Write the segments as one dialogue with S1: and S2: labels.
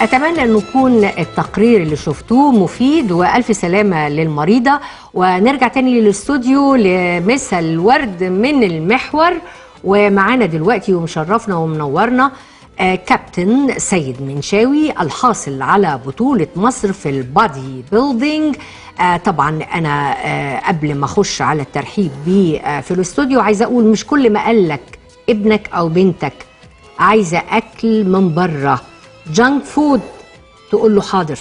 S1: اتمنى ان يكون التقرير اللي شفتوه مفيد والف سلامه للمريضه ونرجع تاني للاستوديو لمسا الورد من المحور ومعانا دلوقتي ومشرفنا ومنورنا آه، كابتن سيد منشاوي الحاصل على بطولة مصر في البادي بيلدينج آه، طبعا أنا آه، قبل ما أخش على الترحيب بيه آه، في الاستوديو عايزة أقول مش كل ما قالك ابنك أو بنتك عايزة أكل من بره جانك فود تقول له حاضر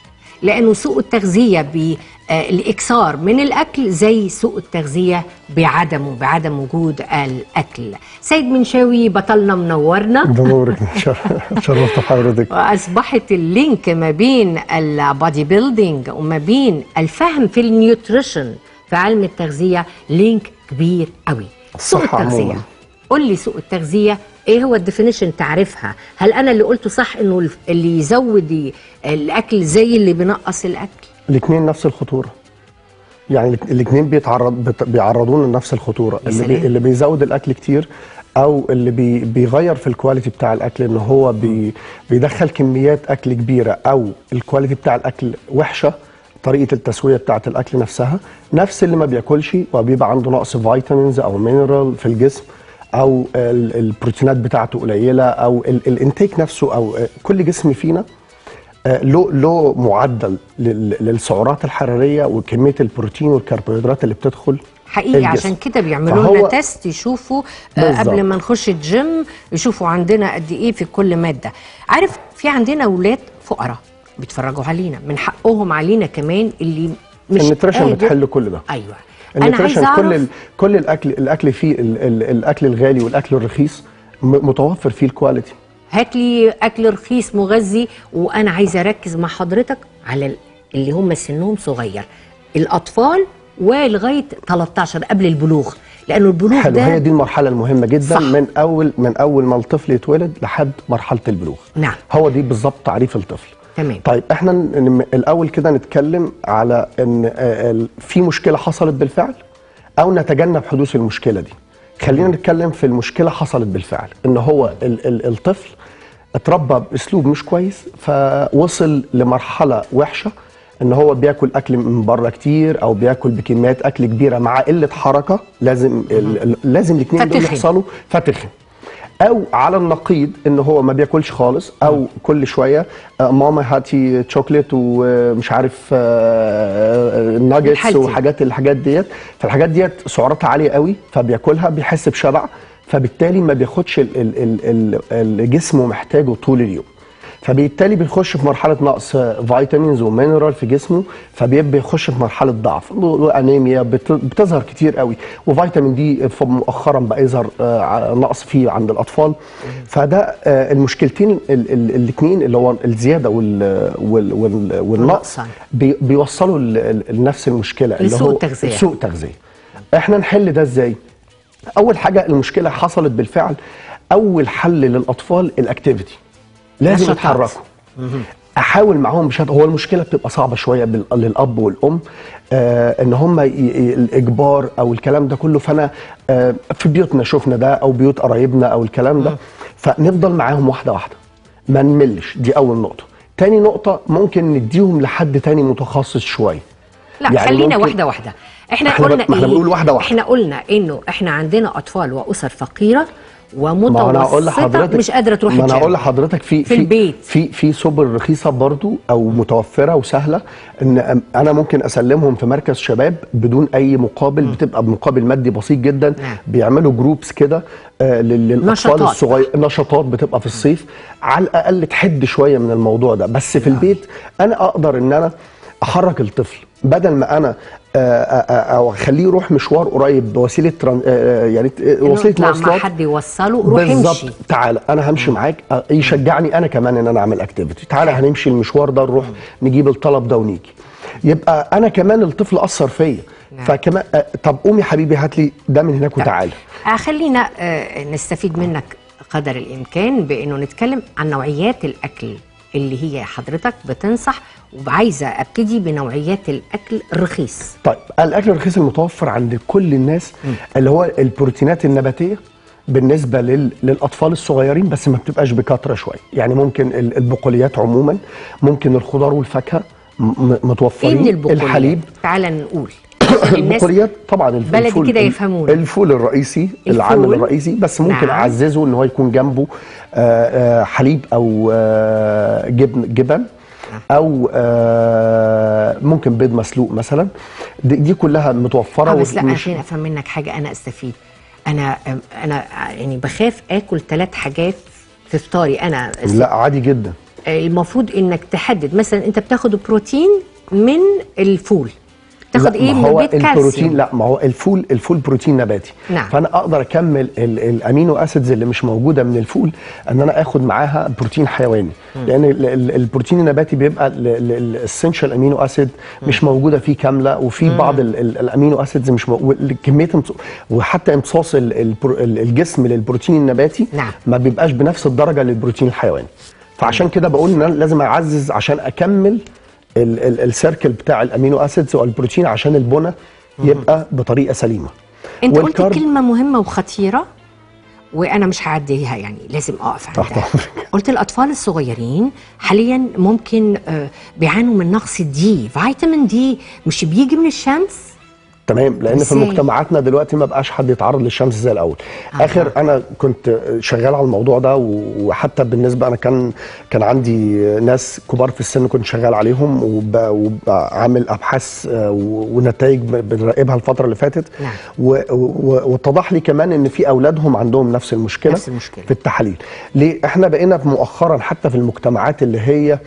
S1: لانه سوء التغذيه بالاكثار من الاكل زي سوء التغذيه بعدمه بعدم وجود الاكل سيد منشاوي بطلنا منورنا
S2: ده نورك شرفت حضرتك
S1: واصبحت اللينك ما بين البادي بيلدينج وما بين الفهم في النيوتريشن في علم التغذيه لينك كبير قوي سوء
S2: الصحة
S1: التغذيه
S2: عموماً.
S1: قول لي سوء التغذيه ايه هو الديفينيشن تعرفها هل انا اللي قلته صح انه الف- اللي يزود الاكل زي اللي بينقص الاكل
S2: الاثنين نفس الخطوره يعني الاثنين بيتعرض بت- بيعرضونا لنفس الخطوره
S1: يا
S2: اللي, بي
S1: سلام.
S2: اللي بيزود الاكل كتير او اللي بي بيغير في الكواليتي بتاع الاكل ان هو بي بيدخل كميات اكل كبيره او الكواليتي بتاع الاكل وحشه طريقه التسويه بتاعه الاكل نفسها نفس اللي ما بياكلش وبيبقى عنده نقص فيتامينز او مينرال في الجسم او ال- البروتينات بتاعته قليله او ال- الانتيك نفسه او آه، كل جسم فينا آه، له له معدل لل- للسعرات الحراريه وكميه البروتين والكربوهيدرات اللي بتدخل
S1: حقيقي
S2: الجسم.
S1: عشان كده بيعملوا
S2: فهو-
S1: لنا تيست يشوفوا آه،
S2: بالظبط.
S1: قبل ما نخش الجيم يشوفوا عندنا قد ايه في كل ماده عارف في عندنا اولاد فقراء بيتفرجوا علينا من حقهم علينا كمان اللي مش
S2: النيوتريشن
S1: قادر-
S2: بتحل كل ده
S1: ايوه انا عايز
S2: النيوتريشن كل
S1: اعرف
S2: ال- كل الاكل الاكل فيه ال ال الاكل الغالي والاكل الرخيص م- متوفر فيه الكواليتي
S1: هات لي اكل رخيص مغذي وانا عايزه اركز مع حضرتك على ال- اللي هم سنهم صغير الاطفال ولغايه 13 قبل البلوغ لانه البلوغ
S2: حلو
S1: ده
S2: هي دي المرحله المهمه جدا
S1: صح.
S2: من اول من اول ما الطفل يتولد لحد مرحله البلوغ
S1: نعم.
S2: هو دي بالظبط تعريف الطفل
S1: تمام
S2: طيب احنا ن- ن- الاول كده نتكلم على ان آه، ال- في مشكله حصلت بالفعل او نتجنب حدوث المشكله دي خلينا نتكلم في المشكله حصلت بالفعل ان هو ال ال الطفل اتربى باسلوب مش كويس فوصل لمرحله وحشه ان هو بياكل اكل من بره كتير او بياكل بكميات اكل كبيره مع قله حركه لازم ال ال لازم الاثنين دول
S1: فتخن.
S2: يحصلوا فتخن او على النقيض ان هو ما بياكلش خالص او كل شويه آه، ماما هاتي شوكليت ومش عارف ناجتس
S1: الحالتي.
S2: وحاجات الحاجات ديت فالحاجات ديت سعراتها عاليه قوي فبياكلها بيحس بشبع فبالتالي ما بياخدش ال- ال- ال- ال- الجسم محتاجه طول اليوم فبالتالي بيخش في مرحله نقص فيتامينز ومينرال في جسمه فبيبقى يخش في مرحله ضعف وانيميا بت- بتظهر كتير قوي وفيتامين دي ف- مؤخرا بقى يظهر آه، ع- نقص فيه عند الاطفال فده آه، المشكلتين الاثنين اللي هو الزياده وال- وال- وال- والنقص
S1: والنقصان.
S2: بي- بيوصلوا ل- ل- لنفس المشكله اللي
S1: لسوء
S2: هو
S1: التغذية.
S2: سوء التغذيه احنا نحل ده ازاي اول حاجه المشكله حصلت بالفعل اول حل للاطفال الاكتيفيتي لازم
S1: نشاطات.
S2: يتحركوا احاول معاهم بشكل هو المشكله بتبقى صعبه شويه بال- للاب والام آه ان هم ي... ي- الاجبار او الكلام ده كله فانا آه في بيوتنا شفنا ده او بيوت قرايبنا او الكلام ده فنفضل معاهم واحده واحده ما نملش دي اول نقطه تاني نقطه ممكن نديهم لحد تاني متخصص شويه
S1: لا
S2: يعني
S1: خلينا
S2: ممكن-
S1: واحده واحده احنا
S2: إحنا ب-
S1: قلنا
S2: ما إحنا
S1: إيه؟
S2: بنقول واحدة واحدة.
S1: احنا قلنا انه احنا عندنا اطفال واسر فقيره
S2: ما هو انا هقول
S1: ومتوسطه
S2: لحضرتك
S1: مش قادره تروح
S2: ما انا
S1: الجيم
S2: هقول لحضرتك في
S1: في البيت.
S2: في في سبل رخيصه برضو او متوفره وسهله ان انا ممكن اسلمهم في مركز شباب بدون اي مقابل بتبقى بمقابل مادي بسيط جدا
S1: نعم.
S2: بيعملوا جروبس كده آه، لل- للاطفال
S1: نشاطات.
S2: الصغير نشاطات بتبقى في الصيف على الاقل تحد شويه من الموضوع ده بس في البيت انا اقدر ان انا احرك الطفل بدل ما انا آه، آه، آه، او اخليه يروح مشوار قريب بوسيله تران- آه، آه، يعني
S1: إنه
S2: وسيله
S1: يطلع مع
S2: مواصلات
S1: حد يوصله روح امشي
S2: بالظبط تعالى انا همشي معاك أه، يشجعني انا كمان ان انا اعمل اكتيفيتي تعالى هنمشي المشوار ده نروح نجيب الطلب ده ونيجي يبقى انا كمان الطفل اثر فيا
S1: نعم.
S2: فكمان أه، طب قومي حبيبي هات لي ده من هناك وتعالى
S1: آه، خلينا آه، نستفيد منك قدر الامكان بانه نتكلم عن نوعيات الاكل اللي هي حضرتك بتنصح وعايزه ابتدي بنوعيات الاكل الرخيص
S2: طيب الاكل الرخيص المتوفر عند كل الناس اللي هو البروتينات النباتيه بالنسبه لل... للاطفال الصغيرين بس ما بتبقاش بكثره شويه يعني ممكن ال- البقوليات عموما ممكن الخضار والفاكهه م- م-
S1: ايه
S2: متوفرين
S1: من البقوليات
S2: الحليب
S1: تعال نقول الناس
S2: البقوليات طبعا الف-
S1: بلدي
S2: الفول
S1: كده يفهمونا.
S2: الفول الرئيسي العامل
S1: الفول.
S2: الرئيسي بس ممكن
S1: نعم.
S2: اعززه ان هو يكون جنبه آه، آه، حليب او آه، جبن جبن او آه، ممكن بيض مسلوق مثلا دي, دي كلها متوفره
S1: اه بس لا
S2: ومش-
S1: عشان افهم منك حاجه انا استفيد انا انا يعني بخاف اكل ثلاث حاجات في فطاري انا
S2: لا عادي جدا
S1: المفروض انك تحدد مثلا انت بتاخد بروتين من الفول تاخد
S2: لا،
S1: ايه
S2: ما
S1: من
S2: هو
S1: البيت
S2: البروتين
S1: كالسيوم
S2: لا ما هو الفول الفول بروتين نباتي
S1: نعم.
S2: فانا اقدر اكمل ال- الامينو اسيدز اللي مش موجوده من الفول ان انا اخد معاها بروتين حيواني لان ال- ال- البروتين النباتي بيبقى الاسنشال امينو اسيد مش موجوده فيه كامله وفي بعض ال- ال- الامينو اسيدز مش مو... كميه امتص- وحتى امتصاص ال- البرو- ال- الجسم للبروتين النباتي
S1: نعم.
S2: ما بيبقاش بنفس الدرجه للبروتين الحيواني فعشان كده بقول ان انا لازم اعزز عشان اكمل ال- ال- السيركل بتاع الامينو اسيدز والبروتين عشان البنى يبقى بطريقه سليمه
S1: انت قلت
S2: والكارب-
S1: كلمه مهمه وخطيره وانا مش هعديها يعني لازم اقف
S2: تحت
S1: عندها
S2: أمرك.
S1: قلت الاطفال الصغيرين حاليا ممكن آه، بيعانوا من نقص الدي فيتامين دي مش بيجي من الشمس
S2: تمام لان في
S1: إزاي؟
S2: مجتمعاتنا دلوقتي ما بقاش حد يتعرض للشمس زي الاول
S1: آه.
S2: اخر انا كنت شغال على الموضوع ده و- وحتى بالنسبه انا كان كان عندي ناس كبار في السن كنت شغال عليهم وب- وبعمل ابحاث آه، و- ونتائج ب- بنراقبها الفتره اللي فاتت
S1: نعم.
S2: و- و- واتضح لي كمان ان في اولادهم عندهم نفس المشكله
S1: نفس المشكلة.
S2: في التحاليل ليه احنا بقينا مؤخرا حتى في المجتمعات اللي هي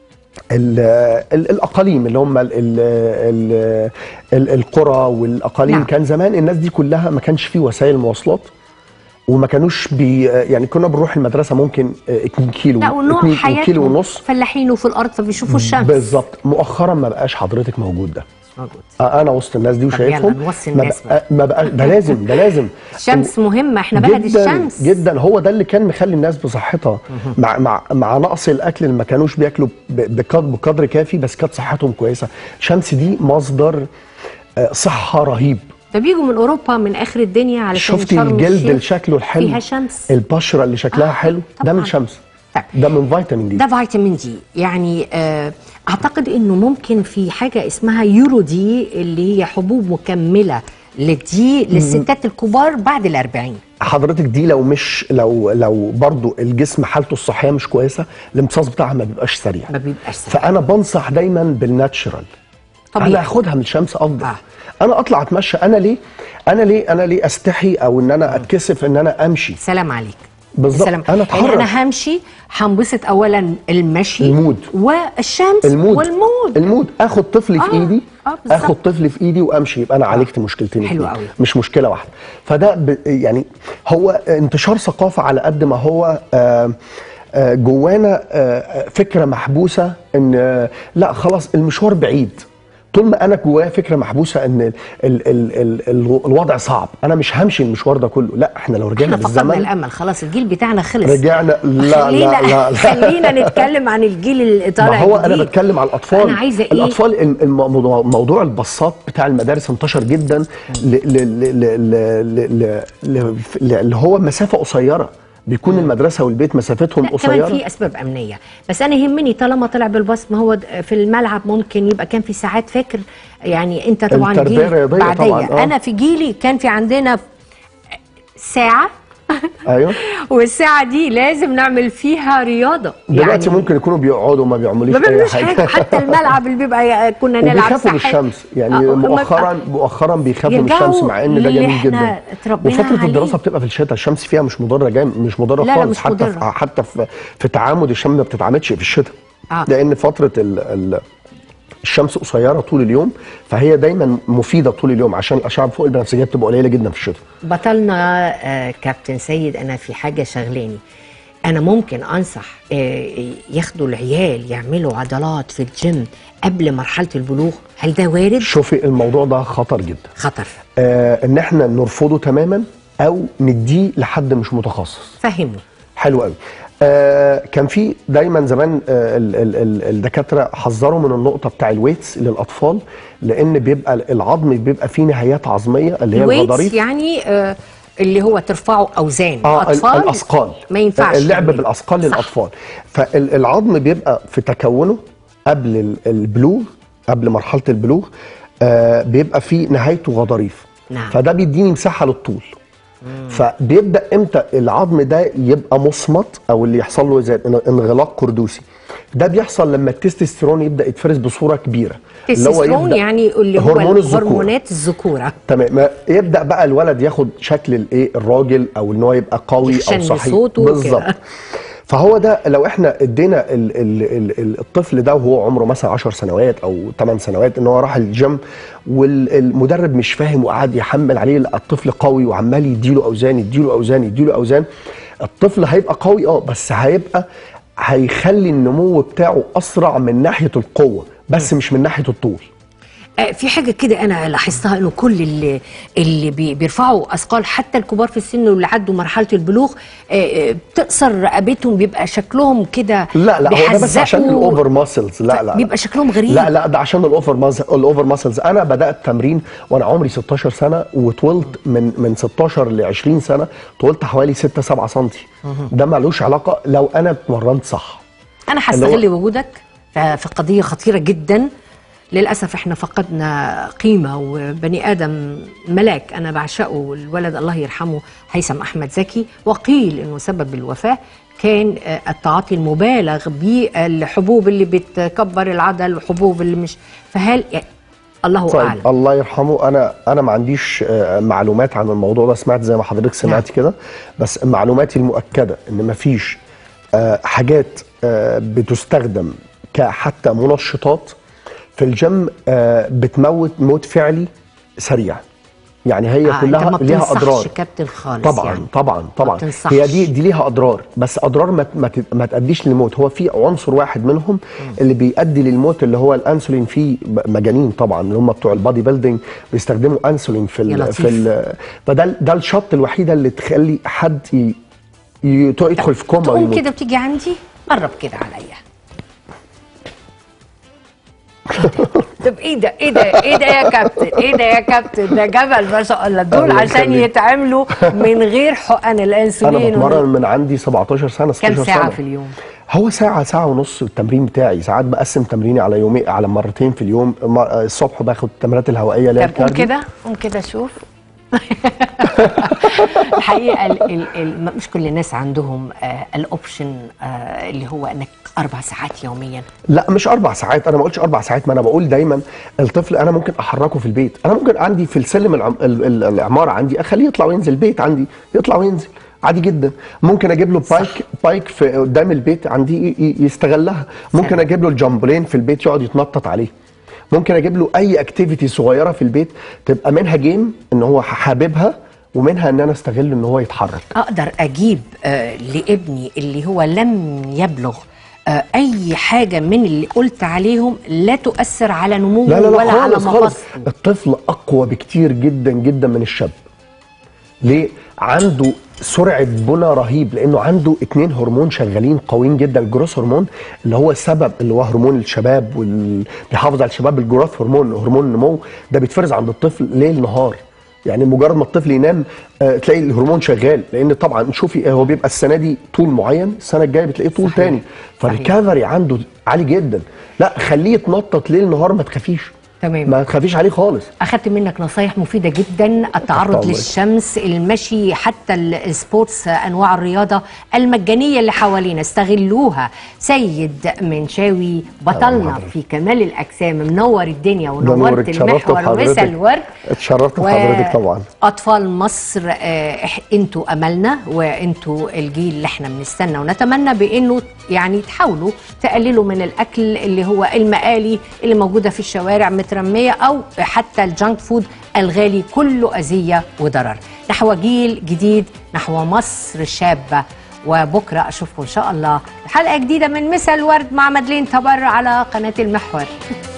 S2: ال ال الاقاليم اللي هم ال ال ال ال القرى والاقاليم
S1: نعم.
S2: نعم. كان زمان الناس دي كلها ما كانش فيه وسائل مواصلات وما كانوش بي يعني كنا بنروح المدرسه ممكن 2 كيلو
S1: لا ونوع
S2: 2 كيلو
S1: حياتهم
S2: ونص
S1: فلاحين وفي الارض فبيشوفوا الشمس
S2: بالظبط مؤخرا ما بقاش حضرتك موجود ده
S1: موجود
S2: آه، انا وسط الناس دي
S1: طب يلا
S2: وشايفهم
S1: نوصي
S2: ما
S1: الناس
S2: بقى ما بقى ده لازم ده لازم
S1: الشمس مهمه احنا بلد
S2: جدا
S1: الشمس
S2: جدا هو ده اللي كان مخلي الناس بصحتها مع مع مع نقص الاكل اللي ما كانوش بياكلوا ب- بقدر بقدر كافي بس كانت صحتهم كويسه الشمس دي مصدر آه، صحه رهيب
S1: فبيجوا من اوروبا من اخر الدنيا علشان
S2: شفتي
S1: شرم
S2: الجلد
S1: الشيخ
S2: اللي شكله الحلو
S1: فيها شمس
S2: البشره اللي شكلها
S1: آه،
S2: حلو ده
S1: طبعاً.
S2: من شمس
S1: طيب.
S2: ده من فيتامين دي
S1: ده فيتامين دي يعني آه اعتقد انه ممكن في حاجه اسمها يورو دي اللي هي حبوب مكمله للدي للستات الكبار بعد الأربعين
S2: حضرتك دي لو مش لو لو برضو الجسم حالته الصحيه مش كويسه الامتصاص بتاعها ما بيبقاش سريع
S1: ما بيبقاش سريع.
S2: فانا بنصح دايما بالناتشرال
S1: طبيعي.
S2: انا اخدها من الشمس افضل
S1: آه.
S2: آه. انا اطلع اتمشى انا ليه انا ليه انا ليه استحي او ان انا اتكسف ان انا امشي
S1: سلام عليك
S2: بالظبط.
S1: سلام.
S2: أنا
S1: يعني
S2: أتحرك.
S1: انا همشي هنبسط اولا المشي
S2: المود.
S1: والشمس
S2: المود
S1: والمود
S2: المود اخد طفلي في
S1: آه،
S2: ايدي
S1: آه، بالظبط.
S2: اخد طفلي في ايدي وامشي يبقى انا عالجت مشكلتين
S1: حلو
S2: اتنين.
S1: قوي.
S2: مش مشكله واحده فده ب يعني هو انتشار ثقافه على قد ما هو آه آه، جوانا آه، فكره محبوسه ان آه، لا خلاص المشوار بعيد طول ما انا جوايا فكره محبوسه ان ال ال ال ال الوضع صعب انا مش همشي المشوار ده كله لا احنا لو رجعنا
S1: احنا فقدنا
S2: بالزمن
S1: الامل خلاص الجيل بتاعنا خلص
S2: رجعنا لا
S1: خلينا
S2: لا لا, لا.
S1: خلينا نتكلم عن الجيل اللي طالع
S2: ما هو انا
S1: جديد.
S2: بتكلم على الاطفال
S1: أنا عايزة إيه؟
S2: الاطفال الم- الموضوع موضوع الباصات بتاع المدارس انتشر جدا ل- ل- ل- ل- ل- ل- ل- ل- اللي هو مسافه قصيره بيكون المدرسه والبيت مسافتهم
S1: لا كمان
S2: قصيره
S1: في اسباب امنيه بس انا يهمني طالما طلع بالباص ما هو د- في الملعب ممكن يبقى كان في ساعات فاكر يعني انت طبعا
S2: التربية
S1: جيل
S2: الرياضية
S1: بعدية
S2: طبعاً، آه.
S1: انا في جيلي كان في عندنا ساعه
S2: ايوه
S1: والساعه دي لازم نعمل فيها رياضه
S2: دلوقتي
S1: يعني
S2: ممكن يكونوا بيقعدوا ما بيعملوش
S1: ما
S2: اي
S1: بيعملوش
S2: حاجه,
S1: حاجه حتى الملعب اللي بيبقى كنا نلعب
S2: وبيخافوا من
S1: ساحل.
S2: الشمس يعني
S1: آه، ما-
S2: مؤخرا مؤخرا بيخافوا من
S1: يرجعوا
S2: الشمس مع ان ده
S1: اللي
S2: جميل
S1: إحنا
S2: جدا
S1: اتربينا
S2: وفتره
S1: عليه.
S2: الدراسه بتبقى في الشتاء الشمس فيها مش مضره جام مش مضره
S1: لا، لا،
S2: خالص
S1: مش
S2: حتى
S1: مضرة.
S2: في حتى في, في تعامد الشمس ما بتتعامدش في الشتاء
S1: آه.
S2: لان فتره ال ال الشمس قصيره طول اليوم فهي دايما مفيده طول اليوم عشان الاشعه فوق البنفسجيه بتبقى قليله جدا في الشتاء
S1: بطلنا آه، كابتن سيد انا في حاجه شغلاني انا ممكن انصح آه، ياخدوا العيال يعملوا عضلات في الجيم قبل مرحله البلوغ هل ده وارد
S2: شوفي الموضوع ده خطر جدا
S1: خطر
S2: آه ان احنا نرفضه تماما او نديه لحد مش متخصص
S1: فهمني
S2: حلو قوي آه كان في دايما زمان آه ال- ال- ال- الدكاتره حذروا من النقطه بتاع الويتس للاطفال لان بيبقى العظم بيبقى فيه نهايات عظميه اللي هي
S1: الويتس
S2: الغضاريف
S1: يعني آه، اللي هو ترفعوا اوزان
S2: اه ال- الاثقال
S1: ما ينفعش
S2: اللعب
S1: يعمل.
S2: بالاثقال
S1: صح.
S2: للاطفال فالعظم بيبقى في تكونه قبل ال- البلوغ قبل مرحله البلوغ آه بيبقى في نهايته غضاريف
S1: نعم.
S2: فده بيديني مساحه للطول فبيبدا امتى العظم ده يبقى مصمت او اللي يحصل له زي ان- انغلاق قردوسي ده بيحصل لما التستوستيرون يبدا يتفرز بصوره كبيره اللي هو
S1: تستوستيرون
S2: يبدأ
S1: يعني اللي هو
S2: هرمون الذكورة.
S1: هرمونات الذكوره
S2: تمام ما يبدا بقى الولد ياخد شكل الايه الراجل او ان هو يبقى قوي او
S1: يخشن
S2: صحي
S1: بصوته وكده.
S2: بالظبط فهو ده لو احنا ادينا ال ال ال ال الطفل ده وهو عمره مثلا 10 سنوات او 8 سنوات ان هو راح الجيم والمدرب مش فاهم وقعد يحمل عليه لا، الطفل قوي وعمال يديله اوزان يديله اوزان يديله اوزان الطفل هيبقى قوي اه بس هيبقى هيخلي النمو بتاعه اسرع من ناحيه القوه بس مش من ناحيه الطول
S1: آه، في حاجه كده انا لاحظتها انه كل اللي اللي بي- بيرفعوا اثقال حتى الكبار في السن واللي عدوا مرحله البلوغ آه، آه، بتقصر رقبتهم بيبقى شكلهم كده
S2: لا لا هو ده بس عشان
S1: بيحزقوا.
S2: الاوفر ماسلز لا لا
S1: بيبقى شكلهم غريب
S2: لا لا ده عشان الاوفر ماسل الاوفر ماسلز انا بدات تمرين وانا عمري 16 سنه وطولت من من 16 ل 20 سنه طولت حوالي 6 7 سم ده ملوش علاقه لو انا اتمرنت صح
S1: انا
S2: اللي هو-
S1: هستغل وجودك ف- في قضيه خطيره جدا للاسف احنا فقدنا قيمه وبني ادم ملاك انا بعشقه الولد الله يرحمه هيثم احمد زكي وقيل انه سبب الوفاه كان آه، التعاطي المبالغ بالحبوب اللي بتكبر العضل والحبوب اللي مش فهل يعني الله
S2: طيب
S1: اعلم
S2: الله يرحمه انا انا ما عنديش آه، معلومات عن الموضوع ده سمعت زي ما حضرتك سمعت
S1: نعم.
S2: كده بس معلوماتي المؤكده ان ما فيش حاجات آه، بتستخدم كحتى منشطات في الجيم آه، بتموت موت فعلي سريع يعني هي
S1: آه،
S2: كلها
S1: انت ما
S2: ليها
S1: بتنصحش
S2: اضرار
S1: كابتن خالص
S2: طبعا
S1: يعني.
S2: طبعا طبعا
S1: بتنصحش.
S2: هي دي دي ليها اضرار بس اضرار ما ما ت- ما تاديش للموت هو في عنصر واحد منهم اللي بيؤدي للموت اللي هو الانسولين فيه ب- مجانين طبعا اللي هم بتوع البادي بيلدينج بيستخدموا انسولين في
S1: يا
S2: ال
S1: لطيف.
S2: في ال فده ال- ده الشط الوحيده اللي تخلي حد ي- ي- يدخل في كوما
S1: تقوم
S2: ويموت.
S1: كده بتيجي عندي قرب كده عليا طب ايه ده ايه ده ايه ده يا كابتن ايه ده يا كابتن ده جبل ما شاء الله دول
S2: الله
S1: عشان
S2: يخليك.
S1: يتعملوا من غير حقن
S2: انا
S1: الانسولين
S2: بتمرن من عندي 17 سنه 16
S1: كم
S2: سنه
S1: ساعه في اليوم
S2: هو ساعة ساعة ونص التمرين بتاعي ساعات بقسم تمريني على يومين على مرتين في اليوم م- الصبح باخد التمرينات الهوائية اللي هي
S1: طب قوم
S2: الكارديو.
S1: كده قوم كده شوف الحقيقه ال ال ال مش كل الناس عندهم آه الاوبشن آه اللي هو انك اربع ساعات يوميا
S2: لا مش اربع ساعات انا ما قلتش اربع ساعات ما انا بقول دايما الطفل انا ممكن احركه في البيت انا ممكن عندي في السلم العم... ال... ال... العماره عندي اخليه يطلع وينزل البيت عندي يطلع وينزل عادي جدا ممكن اجيب له بايك بايك في قدام البيت عندي ي- ي- يستغلها ممكن
S1: سلام.
S2: اجيب له الجامبلين في البيت يقعد يتنطط عليه ممكن اجيب له اي اكتيفيتي صغيره في البيت تبقى منها جيم ان هو حاببها ومنها ان انا استغل ان هو يتحرك
S1: اقدر اجيب آه لابني اللي هو لم يبلغ آه اي حاجه من اللي قلت عليهم لا تؤثر على نموه
S2: لا لا لا
S1: ولا على
S2: خالص خالص
S1: مفاصله
S2: الطفل اقوى بكتير جدا جدا من الشاب ليه عنده سرعه بنى رهيب لانه عنده اتنين هرمون شغالين قويين جدا الجروث هرمون اللي هو السبب اللي هو هرمون الشباب واللي بيحافظ على الشباب الجروث هرمون هرمون النمو ده بيتفرز عند الطفل ليل نهار يعني مجرد ما الطفل ينام آه تلاقي الهرمون شغال لان طبعا شوفي هو بيبقى السنه دي طول معين السنه الجايه بتلاقيه طول
S1: صحيح.
S2: تاني فالريكفري عنده عالي جدا لا خليه يتنطط ليل نهار ما تخافيش
S1: تمام.
S2: ما تخافيش عليه خالص
S1: اخدت منك نصايح مفيده جدا التعرض
S2: أمرك.
S1: للشمس المشي حتى ال- السبورتس انواع الرياضه المجانيه اللي حوالينا استغلوها سيد منشاوي بطلنا
S2: حضرتك.
S1: في كمال الاجسام منور الدنيا
S2: ده
S1: ونورت
S2: نورك، اتشرفت
S1: المحور
S2: بحضرتك.
S1: ومثل الورد
S2: اتشرفت بحضرتك طبعا
S1: اطفال مصر آه، إح- انتوا املنا وانتوا الجيل اللي احنا بنستنى ونتمنى بانه يعني تحاولوا تقللوا من الاكل اللي هو المقالي اللي موجوده في الشوارع مترميه او حتى الجانك فود الغالي كله اذيه وضرر نحو جيل جديد نحو مصر شابه وبكره اشوفكم ان شاء الله حلقه جديده من مسا الورد مع مدلين تبر على قناه المحور